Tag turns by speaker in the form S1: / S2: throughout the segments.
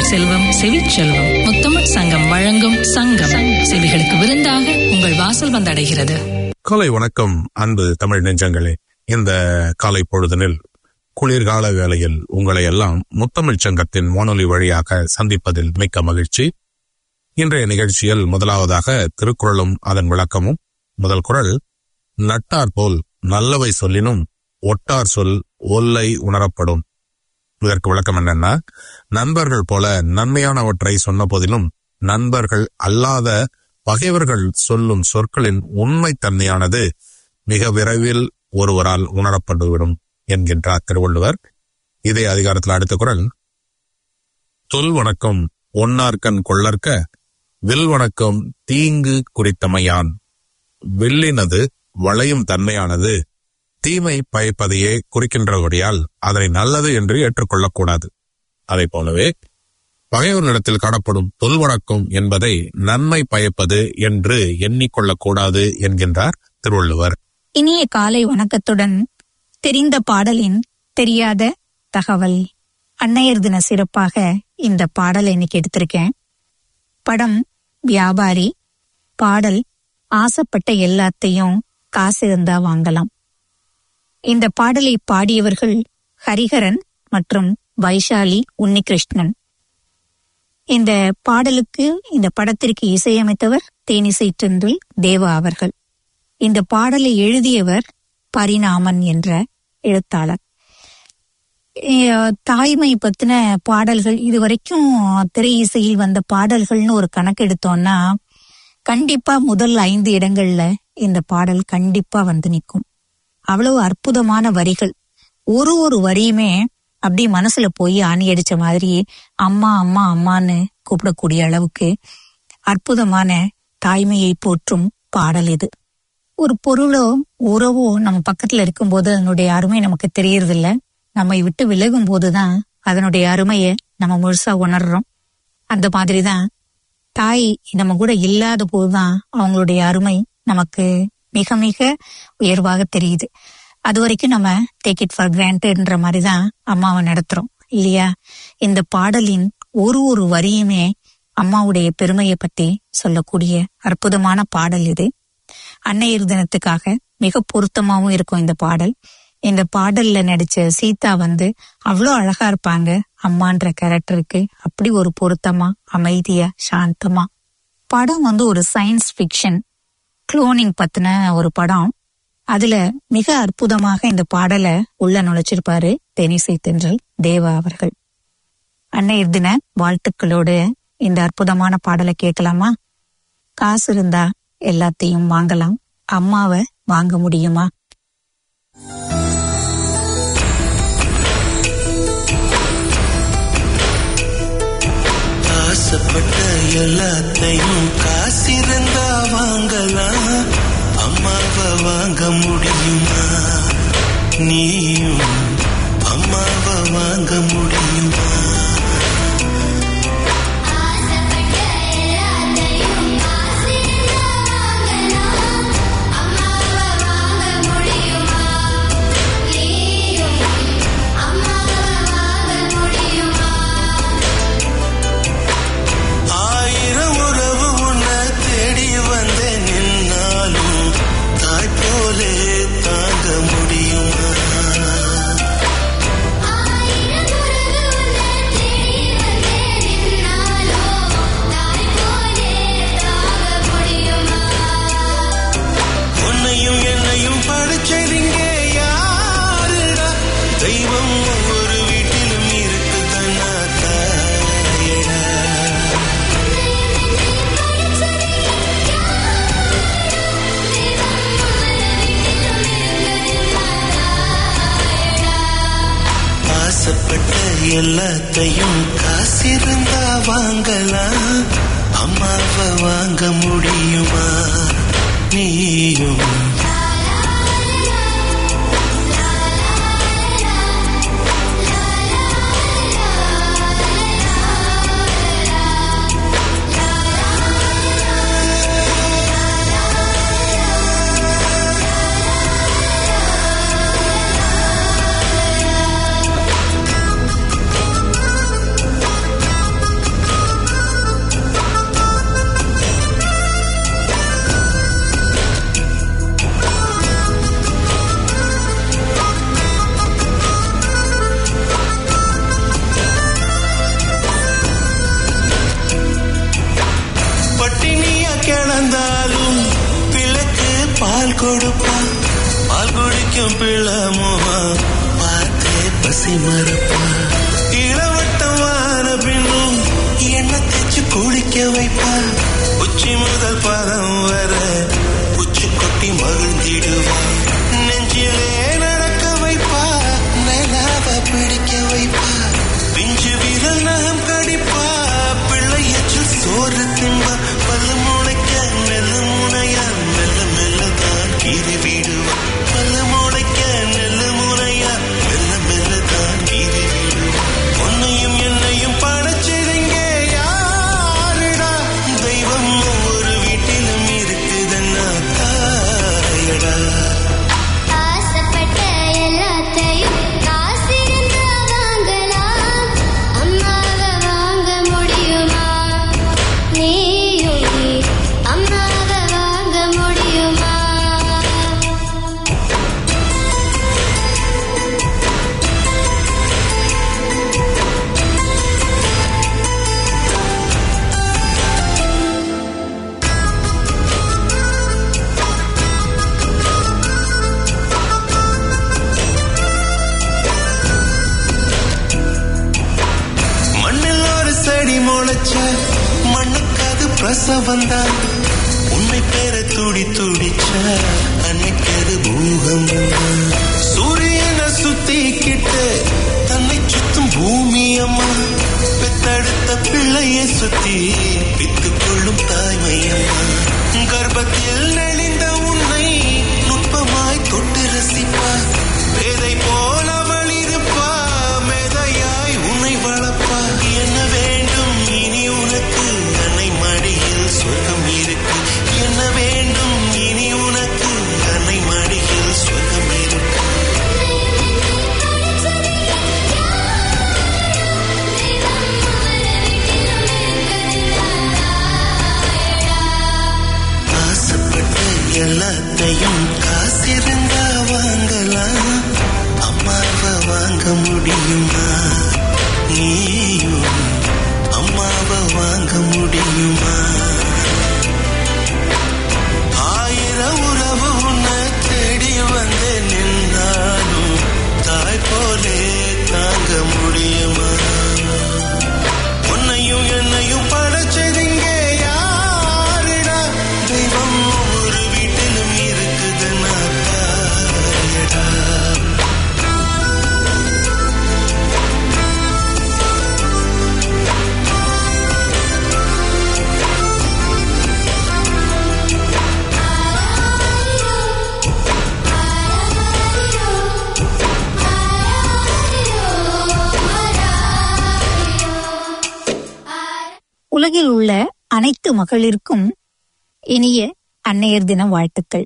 S1: செல்வம் செவிச்செல்வம் முத்தமிழ் சங்கம் வழங்கும் சங்கம் செவிகளுக்கு விருந்தாக உங்கள் வாசல் வந்தடைகிறது
S2: காலை வணக்கம் அன்பு தமிழ் நெஞ்சங்களே இந்த காலை பொழுதனில் குளிர்கால வேளையில் உங்களை எல்லாம் முத்தமிழ் சங்கத்தின் வானொலி வழியாக சந்திப்பதில் மிக்க மகிழ்ச்சி இன்றைய நிகழ்ச்சியில் முதலாவதாக திருக்குறளும் அதன் விளக்கமும் முதல் குறள் நட்டார் போல் நல்லவை சொல்லினும் ஒட்டார் சொல் ஒல்லை உணரப்படும் இதற்கு விளக்கம் என்னன்னா நண்பர்கள் போல நன்மையானவற்றை சொன்ன போதிலும் நண்பர்கள் அல்லாத பகைவர்கள் சொல்லும் சொற்களின் உண்மைத்தன்மையானது மிக விரைவில் ஒருவரால் உணரப்பட்டுவிடும் என்கின்றார் திருவள்ளுவர் இதே அதிகாரத்தில் அடுத்த குரல் தொல் வணக்கம் ஒன்னார்கண் கொள்ளற்க வில் வணக்கம் தீங்கு குறித்தமையான் வில்லினது வளையும் தன்மையானது தீமை பயப்பதையே குறிக்கின்றபடியால் அதனை நல்லது என்று ஏற்றுக்கொள்ளக்கூடாது அதை போலவே பகைவர்களிடத்தில் காணப்படும் தொல்வணக்கம் என்பதை நன்மை பயப்பது என்று எண்ணிக்கொள்ளக்கூடாது என்கின்றார் திருவள்ளுவர்
S3: இனிய காலை வணக்கத்துடன் தெரிந்த பாடலின் தெரியாத தகவல் அன்னையர் தின சிறப்பாக இந்த பாடலை இன்னைக்கு எடுத்திருக்கேன் படம் வியாபாரி பாடல் ஆசைப்பட்ட எல்லாத்தையும் காசு இருந்தா வாங்கலாம் இந்த பாடலை பாடியவர்கள் ஹரிஹரன் மற்றும் வைஷாலி உன்னிகிருஷ்ணன் இந்த பாடலுக்கு இந்த படத்திற்கு இசையமைத்தவர் தேனிசை செந்தில் தேவா அவர்கள் இந்த பாடலை எழுதியவர் பரிணாமன் என்ற எழுத்தாளர் அஹ் தாய்மை பத்தின பாடல்கள் இதுவரைக்கும் திரை இசையில் வந்த பாடல்கள்னு ஒரு கணக்கு எடுத்தோம்னா கண்டிப்பா முதல் ஐந்து இடங்கள்ல இந்த பாடல் கண்டிப்பா வந்து நிற்கும் அவ்வளவு அற்புதமான வரிகள் ஒரு ஒரு வரியுமே அப்படியே மனசுல போய் ஆணி அடிச்ச மாதிரி அம்மா அம்மா அம்மான்னு கூப்பிடக்கூடிய அளவுக்கு அற்புதமான தாய்மையை போற்றும் பாடல் இது ஒரு பொருளோ உறவோ நம்ம பக்கத்துல இருக்கும்போது அதனுடைய அருமை நமக்கு தெரியறதில்ல நம்மை விட்டு விலகும் போதுதான் அதனுடைய அருமையை நம்ம முழுசா உணர்றோம் அந்த மாதிரிதான் தாய் நம்ம கூட இல்லாத போதுதான் அவங்களுடைய அருமை நமக்கு மிக மிக உயர்வாக தெரியுது அது வரைக்கும் நம்ம டேக் இட் ஃபார் கிராண்டட்ன்ற மாதிரி தான் அம்மாவை நடத்துறோம் இல்லையா இந்த பாடலின் ஒரு ஒரு வரியுமே அம்மாவுடைய பெருமையை பத்தி சொல்லக்கூடிய அற்புதமான பாடல் இது அன்னையர் தினத்துக்காக மிக பொருத்தமாவும் இருக்கும் இந்த பாடல் இந்த பாடல்ல நடிச்ச சீதா வந்து அவ்வளோ அழகா இருப்பாங்க அம்மான்ற கேரக்டருக்கு அப்படி ஒரு பொருத்தமா அமைதியா சாந்தமா படம் வந்து ஒரு சயின்ஸ் ஃபிக்ஷன் குளோனிங் பத்தின ஒரு படம் அதுல மிக அற்புதமாக இந்த பாடலை உள்ள நுழைச்சிருப்பாரு தேனிசை தென்றல் தேவா அவர்கள் அன்னையர் தின வாழ்த்துக்களோடு இந்த அற்புதமான பாடலை கேட்கலாமா காசு இருந்தா எல்லாத்தையும் வாங்கலாம் அம்மாவை வாங்க முடியுமா
S4: ஆசைப்பட்ட எல்லாத்தையும் காசிருந்தா வாங்கலாம் அம்மாவை வாங்க முடியுமா நீயும் அம்மாவை வாங்க முடியுமா ஆயிரம் உறவு உன்னை தேடி வந்த நின்னாலும் தாய் போலே தாங்க முடியுமா உன்னையும் என்னையும் படைச்சதிங்க யாருடா தெய்வம் ஒவ்வொரு வீட்டிலும் இருக்கு தன்னா தாயடா ஆசைப்பட்ட எல்லாத்தையும் காசிருந்தா வாங்கலாம் அம்மாவை வாங்க முடியுமா நீயும் பால் கொடுப்பா பால் குடிக்கும் பிள்ளமுமா பார்த்தே பசி மறுப்பா இளவட்டமான பின்னும் எண்ணெய் தேச்சு குளிக்க வைப்பா உச்சி முதல் பாதம் வர உச்சி கொட்டி மகிழ்ந்திடுவா நெஞ்சிலே நடக்க வைப்பா நிலாவ பிடிக்க வைப்பா பிஞ்சு விரல் நகம் கடிப்பா பிள்ளை எச்சில் சோறு திம்பா பல்லு முளைக்க நெல்லு முனையா மெல்ல மெல்ல தான் கீறி விடுவா பல்லு முளைக்க நெல்லு முனையா மெல்ல மெல்ல தான் கீறி விடுவா உன்னையும் என்னையும் படைச்சதுங்க யாருடா தெய்வம் ஒவ்வொரு வீட்டிலும் இருக்குதுன்னா தாயடா
S5: ஆசைப்பட்ட எல்லாத்தையும் காசிருந்தா வாங்கலாம் அம்மாவை வாங்க முடியுமா நீயும் அம்மாவை வாங்க முடியுமா
S4: மண்ணில் ஒரு செடி முளைச்ச மண்ணுக்கு அது பிரசவம் தான் உன்னை பேர துடி துடிச்ச அன்னைக்கு அது பூகம்பம் தான் சூரியனை சுத்திக்கிட்டு தன்னை சுத்தும் பூமி அம்மா பெத்தெடுத்த பிள்ளையை சுத்தி வித்து கொள்ளும் தாய்மை அம்மா கர்ப்பத்தில் நெளிந்த உன்னை நுட்பமாய் தொட்டு ரசிப்பா பேதை போல அவள் இருப்பா மேதையாய் உன்னை வளர்ப்பா என்ன வேண்டும் இனி உனக்கு அன்னை மடியில் சொர்க்கம் இருக்கு என்ன வேண்டும் இனி உனக்கு அன்னை மடியில் சொர்க்கம் இருக்கு ஆசைப்பட்ட எல்லாத்தையும் காசிருந்தா வாங்கலாம் அம்மாவை வாங்க முடியுமா நீயும் அம்மாவை வாங்க முடியுமா ஆயிரம் உறவு உன்னை தேடி வந்து நின்றாலும் தாய் போலே தாங்க முடியுமா உன்னையும் என்னையும் படைச்சதுங்க யாருடா தெய்வம் ஒவ்வொரு வீட்டிலும் இருக்குதுன்னா தாயடா
S3: உலகில் உள்ள அனைத்து மகளிருக்கும் இனிய அன்னையர் தின வாழ்த்துக்கள்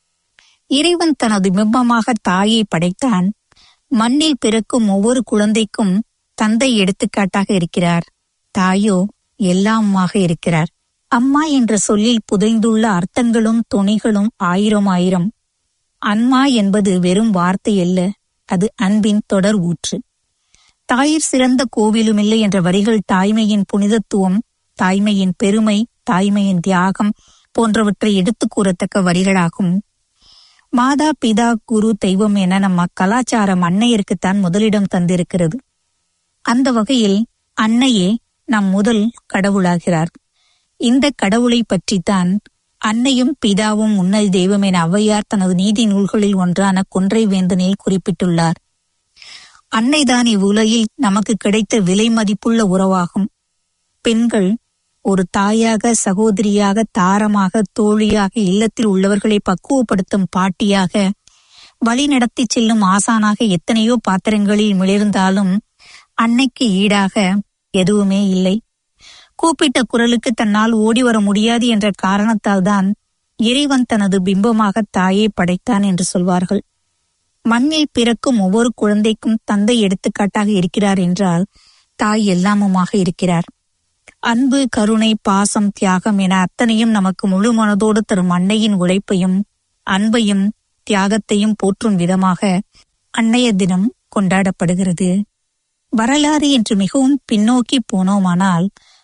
S3: இறைவன் தனது பிம்பமாக தாயை படைத்தான் மண்ணில் பிறக்கும் ஒவ்வொரு குழந்தைக்கும் தந்தை எடுத்துக்காட்டாக இருக்கிறார் தாயோ எல்லாமாக இருக்கிறார் அம்மா என்ற சொல்லில் புதைந்துள்ள அர்த்தங்களும் துணைகளும் ஆயிரம் ஆயிரம் அன்மா என்பது வெறும் வார்த்தை அல்ல அது அன்பின் தொடர் ஊற்று தாயிற் சிறந்த கோவிலுமில்லை என்ற வரிகள் தாய்மையின் புனிதத்துவம் தாய்மையின் பெருமை தாய்மையின் தியாகம் போன்றவற்றை எடுத்துக் கூறத்தக்க வரிகளாகும் மாதா பிதா குரு தெய்வம் என நம்ம கலாச்சாரம் அன்னையருக்குத்தான் முதலிடம் தந்திருக்கிறது அந்த வகையில் அன்னையே நம் முதல் கடவுளாகிறார் இந்த கடவுளை பற்றித்தான் அன்னையும் பிதாவும் உன்னதி தெய்வம் என ஔவையார் தனது நீதி நூல்களில் ஒன்றான கொன்றை வேந்தனில் குறிப்பிட்டுள்ளார் அன்னைதான் இவ்வுலகில் நமக்கு கிடைத்த விலை மதிப்புள்ள உறவாகும் பெண்கள் ஒரு தாயாக சகோதரியாக தாரமாக தோழியாக இல்லத்தில் உள்ளவர்களை பக்குவப்படுத்தும் பாட்டியாக வழி நடத்தி செல்லும் ஆசானாக எத்தனையோ பாத்திரங்களில் மிளிர்ந்தாலும் அன்னைக்கு ஈடாக எதுவுமே இல்லை கூப்பிட்ட குரலுக்கு தன்னால் ஓடி வர முடியாது என்ற காரணத்தால் தான் இறைவன் தனது பிம்பமாக தாயை படைத்தான் என்று சொல்வார்கள் மண்ணில் பிறக்கும் ஒவ்வொரு குழந்தைக்கும் தந்தை எடுத்துக்காட்டாக இருக்கிறார் என்றால் தாய் எல்லாமுமாக இருக்கிறார் அன்பு கருணை பாசம் தியாகம் என அத்தனையும் நமக்கு முழு மனதோடு தரும் அன்னையின் உழைப்பையும் அன்பையும் தியாகத்தையும் போற்றும் விதமாக அன்னைய தினம் கொண்டாடப்படுகிறது வரலாறு என்று மிகவும் பின்னோக்கி போனோமானால்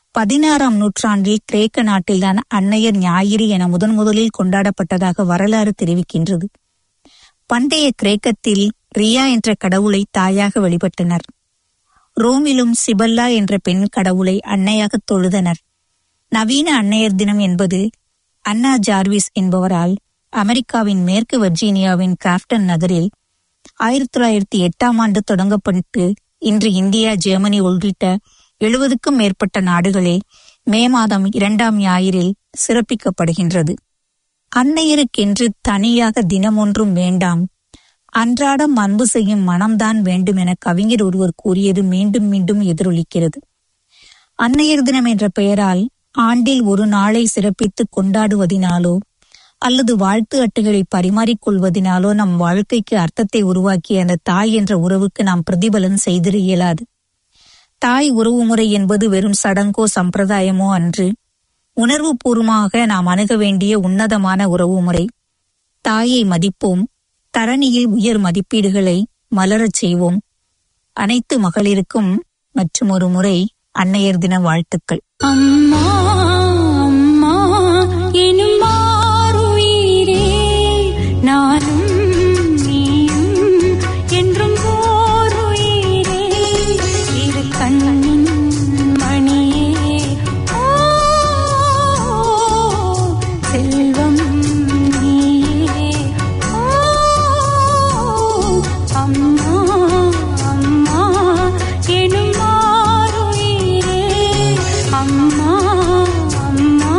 S3: பதினாறாம் நூற்றாண்டில் கிரேக்க நாட்டில்தான் அன்னையர் ஞாயிறு என முதன் முதலில் கொண்டாடப்பட்டதாக வரலாறு தெரிவிக்கின்றது பண்டைய கிரேக்கத்தில் ரியா என்ற கடவுளை தாயாக வழிபட்டனர் ரோமிலும் சிபல்லா என்ற பெண் கடவுளை அன்னையாக தொழுதனர் நவீன அன்னையர் தினம் என்பது அன்னா ஜார்விஸ் என்பவரால் அமெரிக்காவின் மேற்கு வர்ஜீனியாவின் கிராஃப்டன் நகரில் ஆயிரத்தி தொள்ளாயிரத்தி எட்டாம் ஆண்டு தொடங்கப்பட்டு இன்று இந்தியா ஜெர்மனி உள்ளிட்ட எழுபதுக்கும் மேற்பட்ட நாடுகளில் மே மாதம் இரண்டாம் ஞாயிறில் சிறப்பிக்கப்படுகின்றது அன்னையருக்கென்று தனியாக தினமொன்றும் வேண்டாம் அன்றாடம் அன்பு செய்யும் மனம்தான் வேண்டும் என கவிஞர் ஒருவர் கூறியது மீண்டும் மீண்டும் எதிரொலிக்கிறது அன்னையர் தினம் என்ற பெயரால் ஆண்டில் ஒரு நாளை சிறப்பித்து கொண்டாடுவதினாலோ அல்லது வாழ்த்து அட்டைகளை பரிமாறிக் கொள்வதினாலோ நம் வாழ்க்கைக்கு அர்த்தத்தை உருவாக்கிய அந்த தாய் என்ற உறவுக்கு நாம் பிரதிபலன் செய்திட இயலாது தாய் உறவு முறை என்பது வெறும் சடங்கோ சம்பிரதாயமோ அன்று உணர்வு பூர்வமாக நாம் அணுக வேண்டிய உன்னதமான உறவு முறை தாயை மதிப்போம் தரணியில் உயர் மதிப்பீடுகளை மலரச் செய்வோம் அனைத்து மகளிருக்கும் மற்றும் ஒரு முறை அன்னையர் தின வாழ்த்துக்கள்
S6: அம்மா அம்மா எனும் மாறுயிரே நானும் நீயும் என்றும் ஓருயிரே இரு கண்ணின் மணியே ஓ செல்வம் நீயே ஓ அம்மா அம்மா எனும் மாறுயிரே அம்மா அம்மா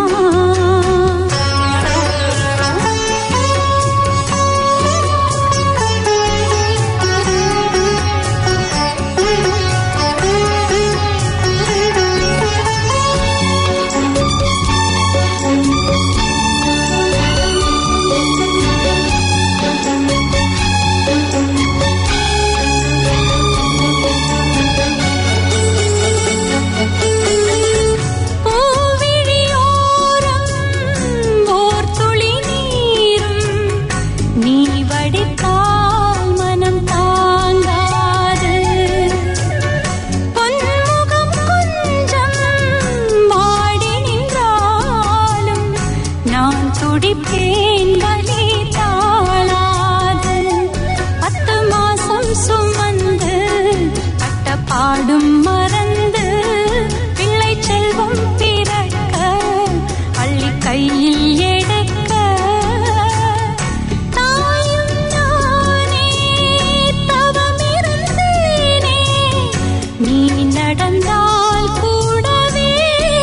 S6: பூவிழியோரம் ஓர் துளி நீரும் நீ வடித்தால் மனம் தாங்காது பொன்முகம் கொஞ்சம் வாடி நின்றாலும் நான் துடிப்பேன் வலி தாழாது பத்து மாசம் சுமந்து பட்ட பாடும் மறந்து பிள்ளை செல்வம் பிறக்க அள்ளி கையில் எடுக்க தாயும் நானே தவமிருந்தேனே நீ நடந்தால் கூடவே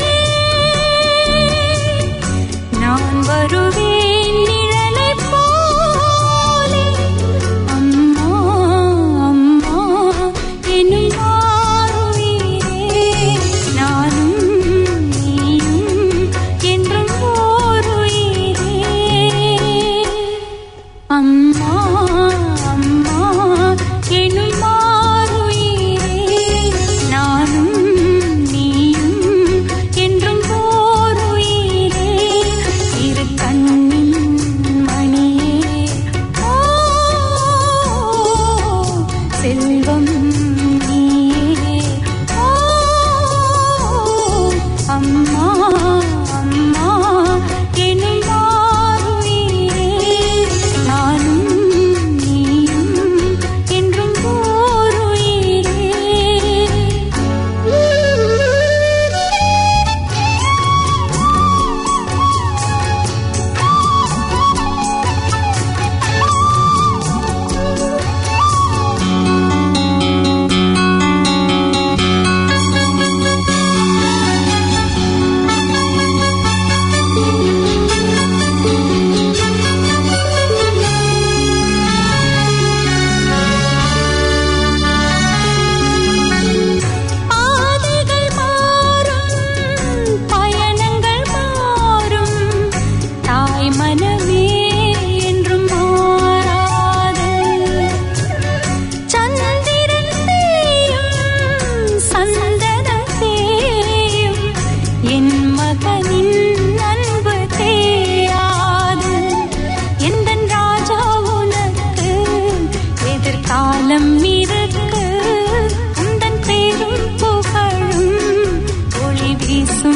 S6: நான் வருவேன் நிழலைப் போலே அம்மா அம்மா எனும் மாறுயிரே நானும் நீயும் என்றும் ஓருயிரே அம்மா அம்மா எனும் மாறுயிரே நானும் நீயும் என்றும் ஓருயிரே இரு கண்ணின் மணியே ஓ செல்வம் நீயே ஓ அம்மா அம்மா எனும் மாறுயிரே நானும் நீயும் என்றும் ஓருயிரே பாதைகள் மாறும் பயணங்கள் மாறும் தாய் மனமே என்றும் மாறாது சந்திரன் தேயும் சந்தனம் தேயும் என் மகனின் அன்பு தேயாது எந்தன் ராஜா உனக்கு எதிர்காலம் இருக்கு உந்தன் பேரும் புகழும் ஒளி வீசும்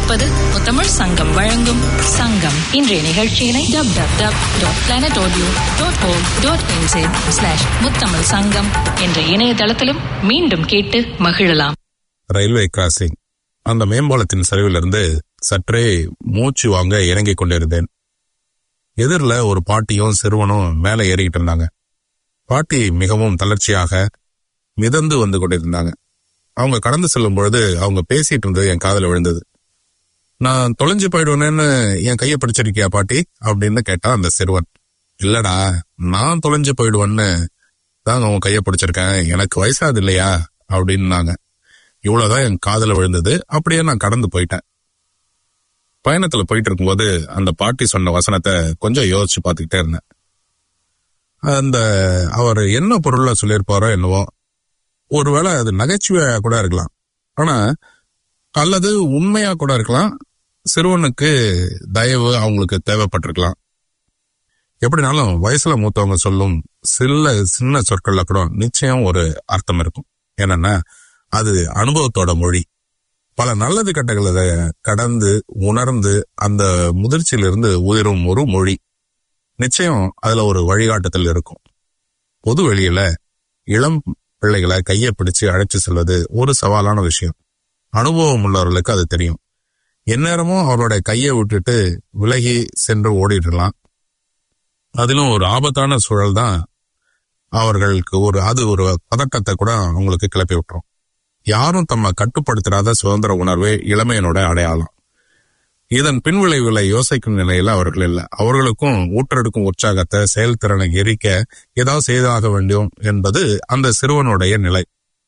S1: கொண்டிருப்பது முத்தமிழ் சங்கம் வழங்கும் சங்கம் இன்றைய நிகழ்ச்சியினை dub dub dub dot planet audio dot com dot in slash Muthamizh Sangam என்ற இணையதளத்திலும் மீண்டும் கேட்டு மகிழலாம்
S2: ரயில்வே கிராசிங் அந்த மேம்பாலத்தின் சரிவிலிருந்து சற்றே மூச்சு வாங்க இறங்கிக் கொண்டிருந்தேன் எதிரில் ஒரு பாட்டியும் சிறுவனும் மேலே ஏறிக்கிட்டு இருந்தாங்க பாட்டி மிகவும் தளர்ச்சியாக மிதந்து வந்து கொண்டிருந்தாங்க அவங்க கடந்து செல்லும் பொழுது அவங்க பேசிட்டு இருந்தது என் காதுல விழுந்தது நான் தொலைஞ்சு போயிடுவேன்னு என் கையை பிடிச்சிருக்கியா பாட்டி அப்படின்னு கேட்டான் அந்த சிறுவன் இல்லடா நான் தொலைஞ்சு போயிடுவேன்னு தான் உன் கையை பிடிச்சிருக்கேன் எனக்கு வயசாது இல்லையா அப்படின்னாங்க இவ்வளவுதான் என் காதுல விழுந்தது அப்படியே நான் கடந்து போயிட்டேன் பயணத்துல போயிட்டு இருக்கும்போது அந்த பாட்டி சொன்ன வசனத்தை கொஞ்சம் யோசிச்சு பார்த்துக்கிட்டே இருந்தேன் அந்த அவர் என்ன பொருள்ல சொல்லியிருப்பாரோ என்னவோ ஒருவேளை அது நகைச்சுவையா கூட இருக்கலாம் ஆனா அல்லது உண்மையா கூட இருக்கலாம் சிறுவனுக்கு தயவு அவங்களுக்கு தேவைப்பட்டிருக்கலாம் எப்படினாலும் வயசுல மூத்தவங்க சொல்லும் சில சின்ன சொற்கள்ல கூட நிச்சயம் ஒரு அர்த்தம் இருக்கும் என்னன்னா அது அனுபவத்தோட மொழி பல நல்லது கெட்டகளை கடந்து உணர்ந்து அந்த முதிர்ச்சியிலிருந்து உயரும் ஒரு மொழி நிச்சயம் அதுல ஒரு வழிகாட்டுதல் இருக்கும் பொது வெளியில இளம் பிள்ளைகளை கையை பிடிச்சு அழைச்சு செல்வது ஒரு சவாலான விஷயம் அனுபவம் உள்ளவர்களுக்கு அது தெரியும் எந்நேரமும் அவருடைய கையை விட்டுட்டு விலகி சென்று ஓடிடலாம் அதிலும் ஒரு ஆபத்தான சூழல் தான் அவர்களுக்கு ஒரு அது ஒரு பதட்டத்தை கூட அவங்களுக்கு கிளப்பி விட்டுரும் யாரும் தம்மை கட்டுப்படுத்தாத சுதந்திர உணர்வே இளமையனோட அடையாளம் இதன் பின்விளைவுகளை யோசிக்கும் நிலையில அவர்கள் இல்லை அவர்களுக்கும் ஊற்றெடுக்கும் உற்சாகத்தை செயல்திறனை எரிக்க ஏதாவது செய்தாக வேண்டும் என்பது அந்த சிறுவனுடைய நிலை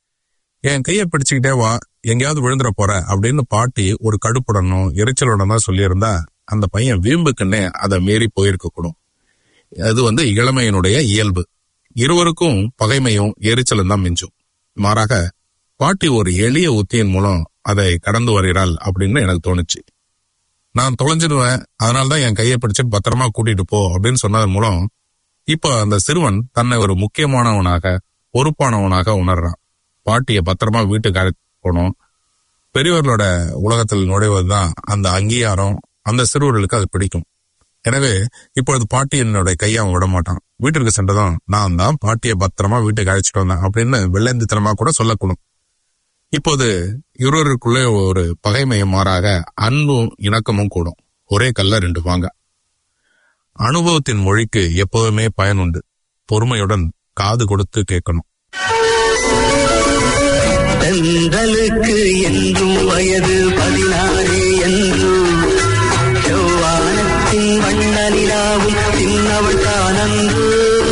S2: என் கையை பிடிச்சுக்கிட்டே வா எங்கேயாவது விழுந்துட போற அப்படின்னு பாட்டி ஒரு கடுப்புடனும் எரிச்சலுடன் தான் சொல்லியிருந்தா அந்த பையன் வீம்புக்குன்னே அதை மீறி போயிருக்க கூடும் அது வந்து இளமையினுடைய இயல்பு இருவருக்கும் பகைமையும் எரிச்சலும் தான் மிஞ்சும் மாறாக பாட்டி ஒரு எளிய உத்தியின் மூலம் அதை கடந்து வருகிறாள் அப்படின்னு எனக்கு தோணுச்சு நான் தொலைஞ்சிடுவேன் அதனால தான் என் கையை பிடிச்சிட்டு பத்திரமா கூட்டிட்டு போ அப்படின்னு சொன்னதன் மூலம் இப்போ அந்த சிறுவன் தன்னை ஒரு முக்கியமானவனாக பொறுப்பானவனாக உணர்றான் பாட்டியை பத்திரமா வீட்டுக்கு அழைத்து போகணும் பெரியவர்களோட உலகத்தில் நுழைவதுதான் அந்த அங்கீகாரம் அந்த சிறுவர்களுக்கு அது பிடிக்கும் எனவே இப்பொழுது பாட்டி என்னுடைய கையை அவன் விட மாட்டான் வீட்டிற்கு சென்றதும் நான் தான் பாட்டியை பத்திரமா வீட்டுக்கு அழைச்சிட்டு வந்தேன் அப்படின்னு வெள்ளந்தித்தனமா கூட சொல்லக்கூடும் இப்போது இருவருக்குள்ளே ஒரு பகைமையும் மாறாக அன்பும் இணக்கமும் கூடும் ஒரே கல்ல ரெண்டு வாங்க அனுபவத்தின் மொழிக்கு எப்போதுமே பயனுண்டு பொறுமையுடன் காது கொடுத்து கேட்கணும்
S7: தென்றலுக்கு என்றும் வயது பதினாறு என்றும் செவ்வானத்தின் வண்ண நிலாவும் சின்னவள் தானன்று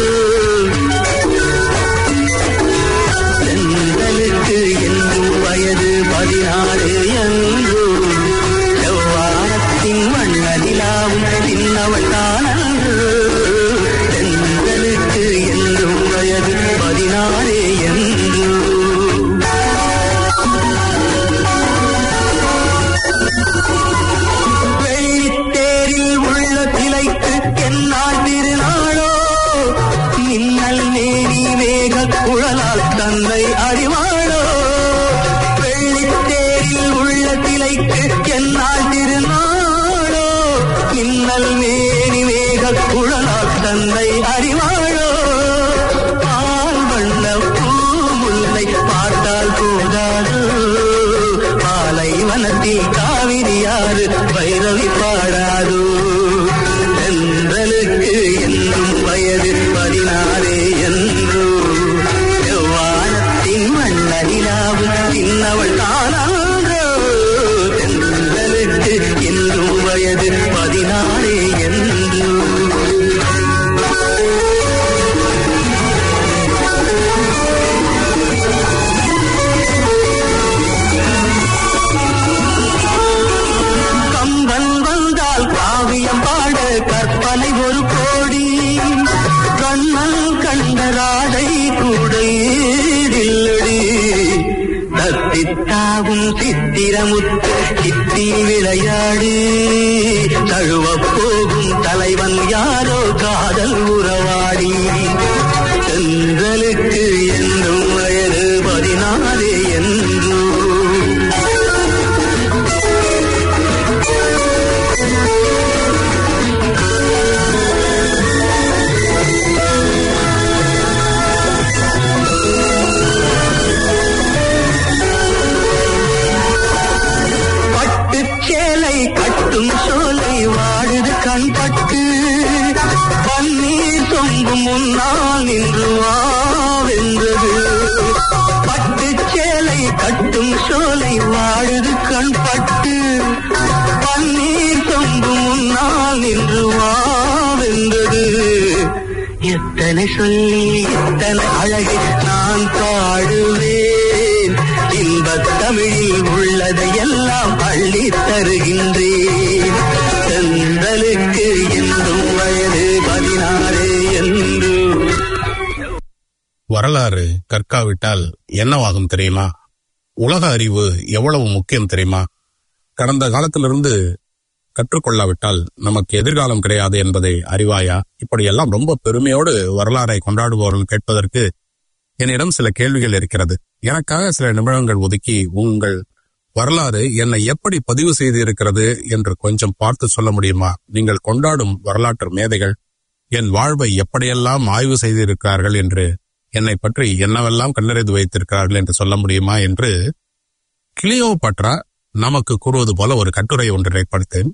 S7: தென்றலுக்கு என்றும் வயது பதினாறு என்றும் செவ்வானத்தின் வண்ண நிலாவும் சின்னவள் தானன்று தென்றலுக்கு என்றும் வயது பதினாறு என்றும் வெள்ளித்தேரில் உள்ள சிலைக்கு என்னால் திருநாளோ மின்னல் நேரி வேக குழலால் தந்தை அறிவாளோ வெள்ளித்தேரில் உள்ள சிலைக்கு என்னால் திருநாளோ மின்னல் நேரி வேக குழலால் தந்தை அறிவாளோ பால் வண்ண பூமுல்லை பார்த்தால் போதாது பாலைவனத்தில் காவிரியாறு பைரவி பாடாது தென்றலுக்கு என்றும் வயது பதினாறு என்று செவ்வானத்தின் மண்ணனிலாவும் இன்னவள் தானான்றோ தென்றலுக்கு என்றும் வயது பதினாறு என்று கம்பன் வந்தால் காவியம் பாட கற்பனை ஒரு கோடி கண்ணன் கண்ட ராதை கூட ஏதில்லடி தத்தித்தாவும் சித்திரமுத்து சித்தி விளையாடி தழுவப் போகும் தலைவன் யாரோ காதல் உறவாடி தென்றலுக்கு என்றும் வயது பதினாறு என்றும் நின்று வாவென்றது பட்டு சேலை கட்டும் சோலை வாழுது கண் பட்டு பன்னீர் சொம்பு முன்னால் நின்று வாவென்றது எத்தனை சொல்லி எத்தனை அழகை நான் பாடுவேன் இன்பத் தமிழில் உள்ளதை எல்லாம் அள்ளி தருகின்றேன் செந்தலுக்கு என்றும் வயது பதினாறு என்று
S2: வரலாறு கற்காவிட்டால் என்னவாகும் தெரியுமா உலக அறிவு எவ்வளவு முக்கியம் தெரியுமா கடந்த காலத்திலிருந்து கற்றுக்கொள்ளாவிட்டால் நமக்கு எதிர்காலம் கிடையாது என்பதை அறிவாயா இப்படியெல்லாம் ரொம்ப பெருமையோடு வரலாறை கொண்டாடுபவர்கள் கேட்பதற்கு என்னிடம் சில கேள்விகள் இருக்கிறது எனக்காக சில நிமிடங்கள் ஒதுக்கி உங்கள் வரலாறு என்னை எப்படி பதிவு செய்து இருக்கிறது என்று கொஞ்சம் பார்த்து சொல்ல முடியுமா நீங்கள் கொண்டாடும் வரலாற்று மேதைகள் என் வாழ்வை எப்படியெல்லாம் ஆய்வு செய்திருக்கிறார்கள் என்று என்னை பற்றி என்னவெல்லாம் கண்டறிந்து வைத்திருக்கிறார்கள் என்று சொல்ல முடியுமா என்று கிளியோபட்ரா நமக்கு கூறுவது போல ஒரு கட்டுரை ஒன்றை படித்தேன்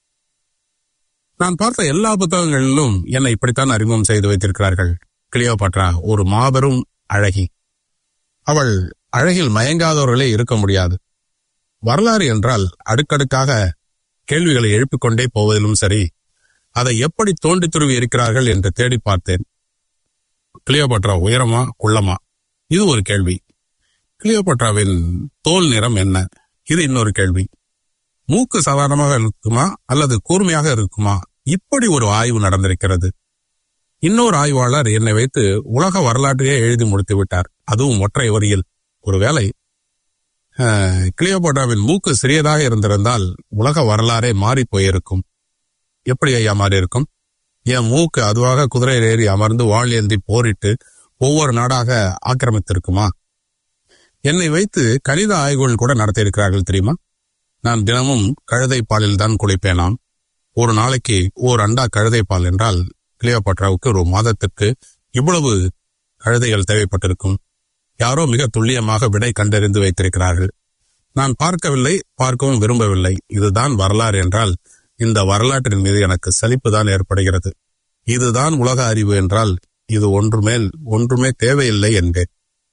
S2: நான் பார்த்த எல்லா புத்தகங்களிலும் என்னை இப்படித்தான் அறிமுகம் செய்து வைத்திருக்கிறார்கள் கிளியோபட்ரா ஒரு மாபெரும் அழகி அவள் அழகில் மயங்காதவர்களே இருக்க முடியாது வரலாறு என்றால் அடுக்கடுக்காக கேள்விகளை எழுப்பிக் கொண்டே போவதிலும் சரி அதை எப்படி தோண்டி துருவி இருக்கிறார்கள் என்று தேடி பார்த்தேன் கிளியோபட்ரா உயரமா குள்ளமா இது ஒரு கேள்வி கிளியோபட்ராவின் தோல் நிறம் என்ன இது இன்னொரு கேள்வி மூக்கு சாதாரணமாக இருக்குமா அல்லது கூர்மையாக இருக்குமா இப்படி ஒரு ஆய்வு நடந்திருக்கிறது இன்னொரு ஆய்வாளர் என்னை வைத்து உலக வரலாற்றையே எழுதி முடித்து விட்டார் அதுவும் ஒற்றை வரியில் ஒருவேளை அஹ், கிளியோபட்ராவின் மூக்கு சிறியதாக இருந்திருந்தால் உலக வரலாறே மாறி போயிருக்கும் எப்படி ஐயா மாறி இருக்கும் என் மூக்கு அதுவாக குதிரையில் ஏறி அமர்ந்து வாழ் ஏந்தி போரிட்டு ஒவ்வொரு நாடாக ஆக்கிரமித்திருக்குமா என்னை வைத்து கணித ஆய்வுகள் கூட நடத்தியிருக்கிறார்கள் தெரியுமா நான் தினமும் கழுதை பாலில் தான் குளிப்பேனாம் ஒரு நாளைக்கு ஓர் அண்டா கழுதை பால் என்றால் கிளியோபாட்ராவுக்கு ஒரு மாதத்திற்கு இவ்வளவு கழுதைகள் தேவைப்பட்டிருக்கும் யாரோ மிக துல்லியமாக விடை கண்டறிந்து வைத்திருக்கிறார்கள் நான் பார்க்கவில்லை பார்க்கவும் விரும்பவில்லை இதுதான் வரலாறு என்றால் இந்த வரலாற்றின் மீது எனக்கு சலிப்புதான் ஏற்படுகிறது இதுதான் உலக அறிவு என்றால் இது ஒன்றுமேல் ஒன்றுமே தேவையில்லை என்பேன்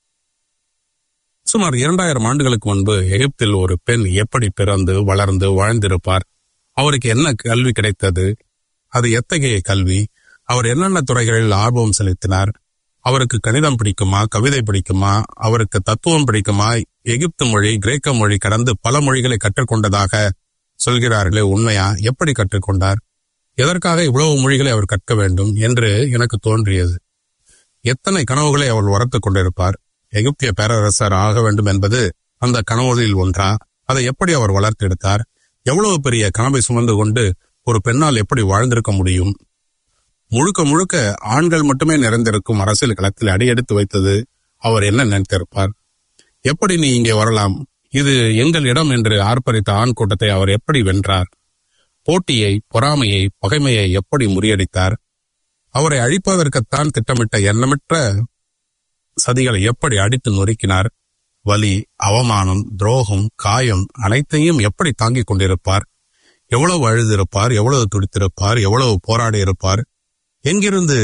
S2: சுமார் இரண்டாயிரம் ஆண்டுகளுக்கு முன்பு எகிப்தில் ஒரு பெண் எப்படி பிறந்து வளர்ந்து வாழ்ந்திருப்பார் அவருக்கு என்ன கல்வி கிடைத்தது அது எத்தகைய கல்வி அவர் என்னென்ன துறைகளில் ஆர்வம் செலுத்தினார் அவருக்கு கணிதம் பிடிக்குமா கவிதை பிடிக்குமா அவருக்கு தத்துவம் பிடிக்குமா எகிப்து மொழி கிரேக்க மொழி கடந்து பல மொழிகளை கற்றுக்கொண்டதாக சொல்கிறார்களே உண்மையா எப்படி கற்றுக்கொண்டார் எதற்காக இவ்வளவு மொழிகளை அவர் கற்க வேண்டும் என்று எனக்கு தோன்றியது எத்தனை கனவுகளை அவள் வளர்த்துக் கொண்டிருப்பார் எகிப்திய பேரரசர் ஆக வேண்டும் என்பது அந்த கனவுகளில் ஒன்றா அதை எப்படி அவர் வளர்த்தெடுத்தார் எவ்வளவு பெரிய கனவை சுமந்து கொண்டு ஒரு பெண்ணால் எப்படி வாழ்ந்திருக்க முடியும் முழுக்க முழுக்க ஆண்கள் மட்டுமே நிறைந்திருக்கும் அரசியல் களத்தில் அடியெடுத்து வைத்தது அவர் என்ன நினைத்திருப்பார் எப்படி நீ இங்கே வரலாம் இது எங்கள் இடம் என்று ஆர்ப்பரித்த ஆண் கூட்டத்தை அவர் எப்படி வென்றார் போட்டியை பொறாமையை பகைமையை எப்படி முறியடித்தார் அவரை அழிப்பதற்குத்தான் திட்டமிட்ட எண்ணமற்ற சதிகளை எப்படி அடித்து நொறுக்கினார் வலி அவமானம் துரோகம் காயம் அனைத்தையும் எப்படி தாங்கிக் கொண்டிருப்பார் எவ்வளவு அழுதிருப்பார் எவ்வளவு துடித்திருப்பார் எவ்வளவு போராடி இருப்பார் எங்கிருந்து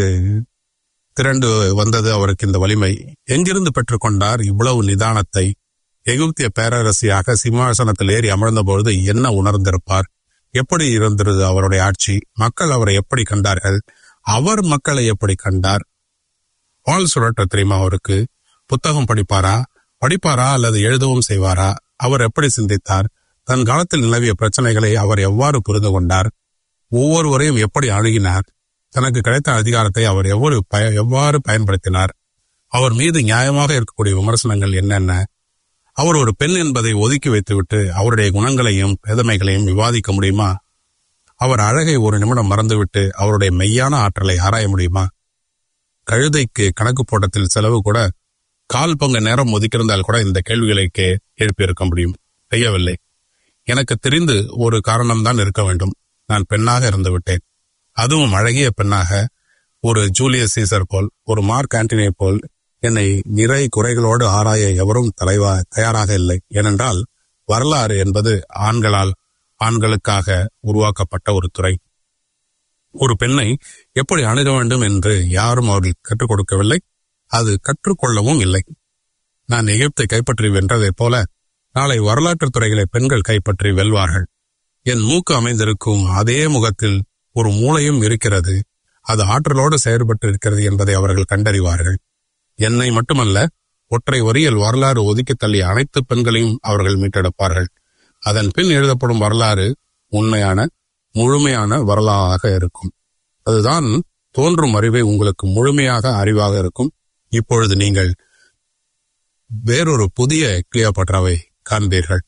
S2: திரண்டு வந்தது அவருக்கு இந்த வலிமை எங்கிருந்து பெற்றுக்கொண்டார் இவ்வளவு நிதானத்தை எகிப்திய பேரரசியாக சிம்மாசனத்தில் ஏறி அமர்ந்த பொழுது என்ன உணர்ந்திருப்பார் எப்படி இருந்தது அவருடைய ஆட்சி மக்கள் அவரை எப்படி கண்டார்கள் அவர் மக்களை எப்படி கண்டார் பால் சுழற்ற தெரியுமா அவருக்கு புத்தகம் படிப்பாரா படிப்பாரா அல்லது எழுதவும் செய்வாரா அவர் எப்படி சிந்தித்தார் தன் காலத்தில் நிலவிய பிரச்சனைகளை அவர் எவ்வாறு புரிந்து கொண்டார் ஒவ்வொருவரையும் எப்படி அணுகினார் தனக்கு கிடைத்த அதிகாரத்தை அவர் எவ்வளவு பய- எவ்வாறு பயன்படுத்தினார் அவர் மீது நியாயமாக இருக்கக்கூடிய விமர்சனங்கள் என்னென்ன அவர் ஒரு பெண் என்பதை ஒதுக்கி வைத்துவிட்டு அவருடைய குணங்களையும் பெருமைகளையும் விவாதிக்க முடியுமா அவர் அழகை ஒரு நிமிடம் மறந்துவிட்டு அவருடைய மெய்யான ஆற்றலை ஆராய முடியுமா கழுதைக்கு கணக்கு போட்டத்தில் செலவு கூட கால் பங்கு நேரம் ஒதுக்கியிருந்தால் கூட இந்த கேள்விகளை கே எழுப்பியிருக்க முடியும் செய்யவில்லை எனக்கு தெரிந்து ஒரு காரணம்தான் இருக்க வேண்டும் நான் பெண்ணாக இருந்து விட்டேன் அதுவும் அழகிய பெண்ணாக ஒரு ஜூலியஸ் சீசர் போல் ஒரு மார்க் ஆண்டனியை போல் என்னை நிறை குறைகளோடு ஆராய எவரும் தலைவா தயாராக இல்லை ஏனென்றால் வரலாறு என்பது ஆண்களால் ஆண்களுக்காக உருவாக்கப்பட்ட ஒரு துறை ஒரு பெண்ணை எப்படி அணுக வேண்டும் என்று யாரும் அவர்கள் கற்றுக் கொடுக்கவில்லை அது கற்றுக்கொள்ளவும் இல்லை நான் எகிப்தை கைப்பற்றி வென்றதைப் போல நாளை வரலாற்றுத் துறைகளை பெண்கள் கைப்பற்றி வெல்வார்கள் என் மூக்கு அமைந்திருக்கும் அதே முகத்தில் ஒரு மூளையும் இருக்கிறது அது ஆற்றலோடு செயல்பட்டு இருக்கிறது என்பதை அவர்கள் கண்டறிவார்கள் என்னை மட்டுமல்ல ஒற்றை வரியில் வரலாறு ஒதுக்கி தள்ளிய அனைத்து பெண்களையும் அவர்கள் மீட்டெடுப்பார்கள் அதன் பின் எழுதப்படும் வரலாறு உண்மையான முழுமையான வரலாறாக இருக்கும் அதுதான் தோன்றும் அறிவை உங்களுக்கு முழுமையாக அறிவாக இருக்கும் இப்பொழுது நீங்கள் வேறொரு புதிய கிளியோபட்ராவை காண்பீர்கள்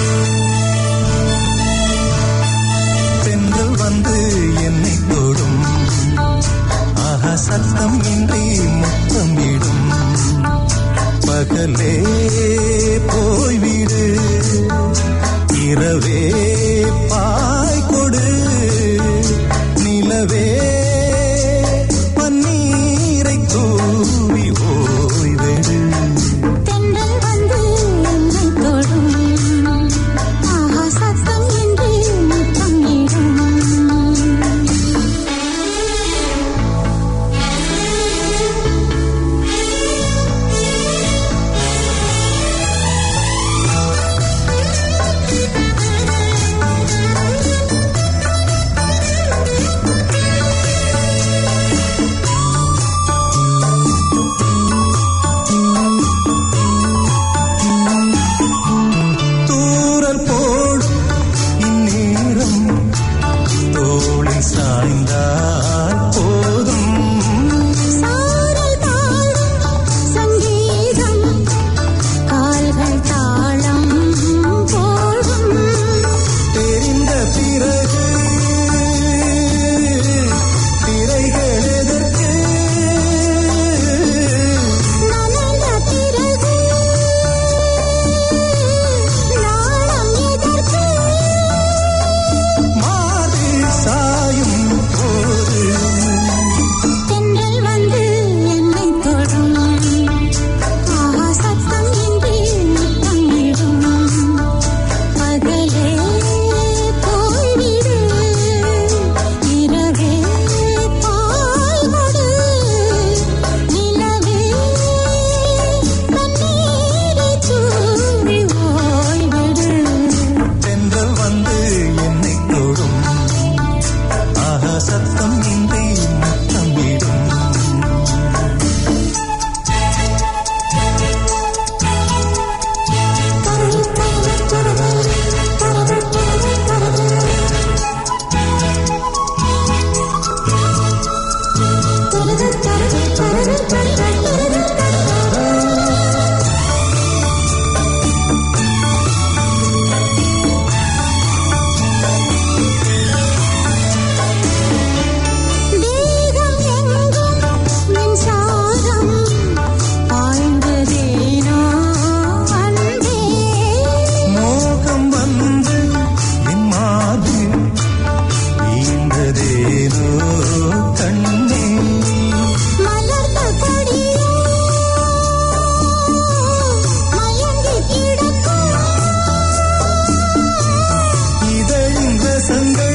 S8: தென்றல் வந்து என்னை தொடும் ஆஹா சத்தம் இன்றி முத்தம் இடும் பகலே போய்விடு இரவே பாய் கொடு நிலவே பன்னீரை தூவி ஓய்வெடு
S6: தென்றல் வந்து என்னை தொடும் ஆஹா சத்தம் இன்றி முத்தம் இடும்
S8: தூரல் போடும் இந்நேரம் தோளில் சாய்ந்தால் போதும்
S6: சாரல் பாடும் சங்கீதம் கால்கள் தாளம் போடும்
S8: தெரிந்த பிறகு திரைகள் எதற்கு
S6: நனைந்த பிறகு நாணம் எதற்கு
S8: மாறில் சாயும் போது
S6: தென்றல் வந்து என்னை தொடும் ஆஹா சத்தம் இன்றி முத்தம் இடும் பகலே போய்விடு இரவே பாய் கொடு நிலவே கண்ணீரை தூவி ஓய்விடு
S8: தென்றல் வந்து என்னை தொடும் ஆஹா சத்தம் இன்றி முத்தம் இடும்
S6: தேகம் எங்கும் மின்சாரம் பாய்ந்ததேனோ அன்பே
S8: மோகம் வந்து என் மாது வீழ்ந்ததேனோ கண்ணே
S6: மலர்ந்த கொடியோ மயங்கி கிடக்கும்
S8: இதழின் ரசங்கள்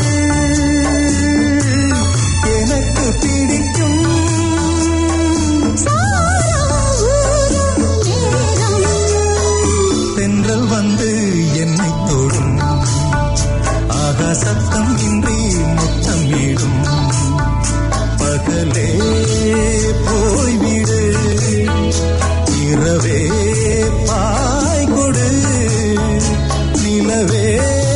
S8: எனக்கு பிடிக்கும்
S6: சாரம் ஊரும் நேரம்
S8: தென்றல் வந்து என்னை தொடும் ஆகா சத்தம் இன்றி முத்தம் இடும் பகலே போய்விடு இரவே பாய் கொடு நிலவே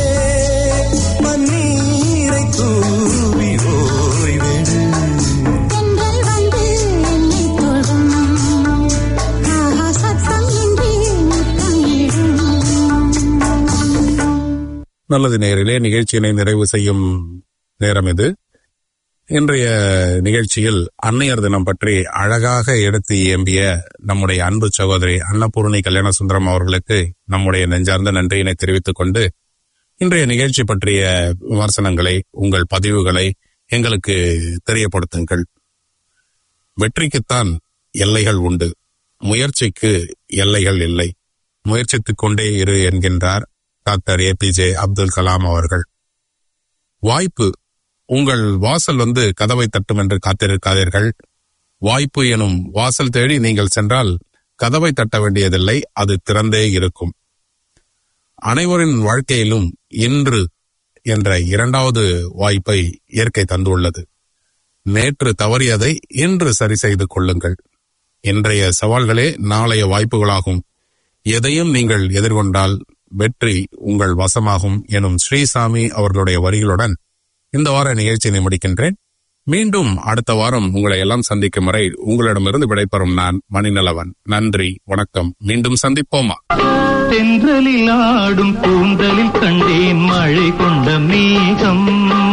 S8: பன்னீரை தூவி ஓய்வெடு
S6: தென்றல் வந்து என்னை தொடும் ஆஹா சத்தம் இன்றி முத்தம் இடும்
S2: நல்லது நேரிலே நிகழ்ச்சியினை நிறைவு செய்யும் நேரம் இது இன்றைய நிகழ்ச்சியில் அன்னையர் தினம் பற்றி அழகாக எடுத்து இயம்பிய நம்முடைய அன்பு சகோதரி அன்னபூர்ணி கல்யாணசுந்தரம் அவர்களுக்கு நம்முடைய நெஞ்சார்ந்த நன்றியினை தெரிவித்துக் கொண்டு இன்றைய நிகழ்ச்சி பற்றிய விமர்சனங்களை உங்கள் பதிவுகளை எங்களுக்கு தெரியப்படுத்துங்கள் வெற்றிக்குத்தான் எல்லைகள் உண்டு முயற்சிக்கு எல்லைகள் இல்லை முயற்சித்துக் கொண்டே இரு என்கின்றார் டாக்டர் ஏபிஜே அப்துல் கலாம் அவர்கள் வாய்ப்பு உங்கள் வாசல் வந்து கதவை தட்டும் என்று காத்திருக்காதீர்கள் வாய்ப்பு எனும் வாசல் தேடி நீங்கள் சென்றால் கதவை தட்ட வேண்டியதில்லை அது திறந்தே இருக்கும் அனைவரின் வாழ்க்கையிலும் இன்று என்ற இரண்டாவது வாய்ப்பை இயற்கை தந்துள்ளது நேற்று தவறியதை இன்று சரி செய்து கொள்ளுங்கள் இன்றைய சவால்களே நாளைய வாய்ப்புகளாகும் எதையும் நீங்கள் எதிர்கொண்டால் வெற்றி உங்கள் வசமாகும் எனும் ஸ்ரீசாமி அவர்களுடைய வரிகளுடன் இந்த வார நிகழ்ச்சியை முடிக்கின்றேன் மீண்டும் அடுத்த வாரம் உங்களை எல்லாம் சந்திக்கும் வரை உங்களிடமிருந்து விடைபெறும் நான் மணிநலவன் நன்றி வணக்கம் மீண்டும் சந்திப்போமா
S9: தென்றலில் ஆடும் கூந்தலில் கண்டேன் மழை கொண்ட மேகம்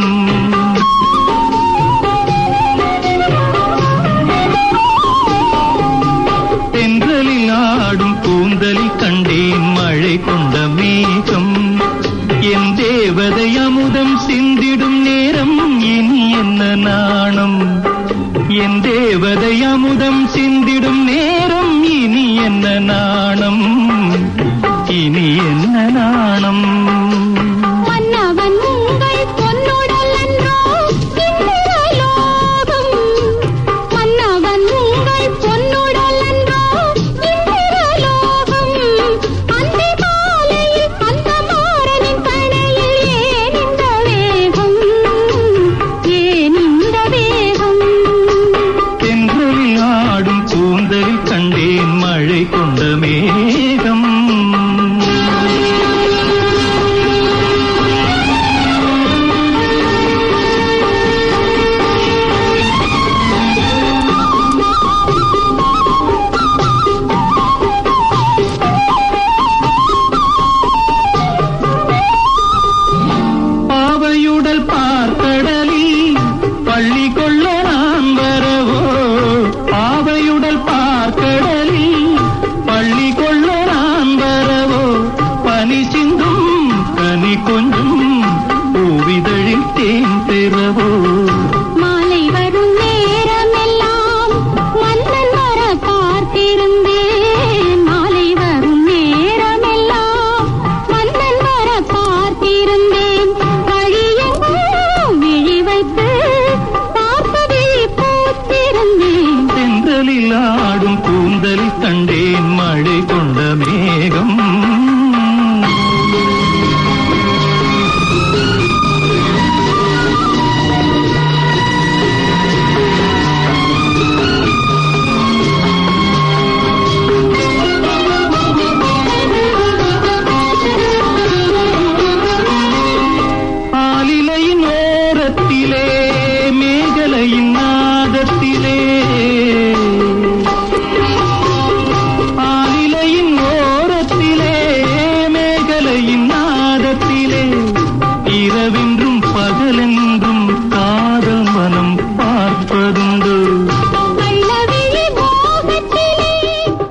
S9: தென்றலில் ஆடும் கூந்தலில் கண்டேன் மழை கொண்ட மேகம் என் தேவதை அமுதம் சிந்திடும் நேரம் இனி என்ன நாணம் என் தேவதை அமுதம் சிந்திடும் நேரம் இனி என்ன நாணம் இனி என்ன நாணம்
S5: மன்னவன் உங்கள் பொன்னுடல் அன்றோ இந்திரலோகம் மன்னவன் உங்கள் பொன்னுடல் அன்றோ இந்திரலோகம் அந்தி மாலையில் அந்த மாறனின் பனையில் ஏன் இந்த வேகம் ஏன் இந்த வேகம்
S9: தென்றலில் ஆடும் கூந்தலில் கண்டேன் மழை கொண்ட மேகம் பாவையுடல் பார்க்கடலில் பள்ளி கொள்ள நான் வரவோ பாவையுடல் பார்க்கடலில் பள்ளி கொள்ள நான் வரவோ பனி சிந்தும் கனி கொஞ்சம் பூவிதழில் தேன் பெறவோ
S5: மாலை வரும் நேரமெல்லாம் மன்னன் வர பார்த்திருந்தேன் மாலை வரும் நேரமெல்லாம் மன்னன் வர பார்த்திருந்தேன் வழியெங்கும் விழி வைத்து பார்ப்பதை பூத்திருந்தேன்
S9: தென்றலில் ஆடும் கூந்தலில் கண்டே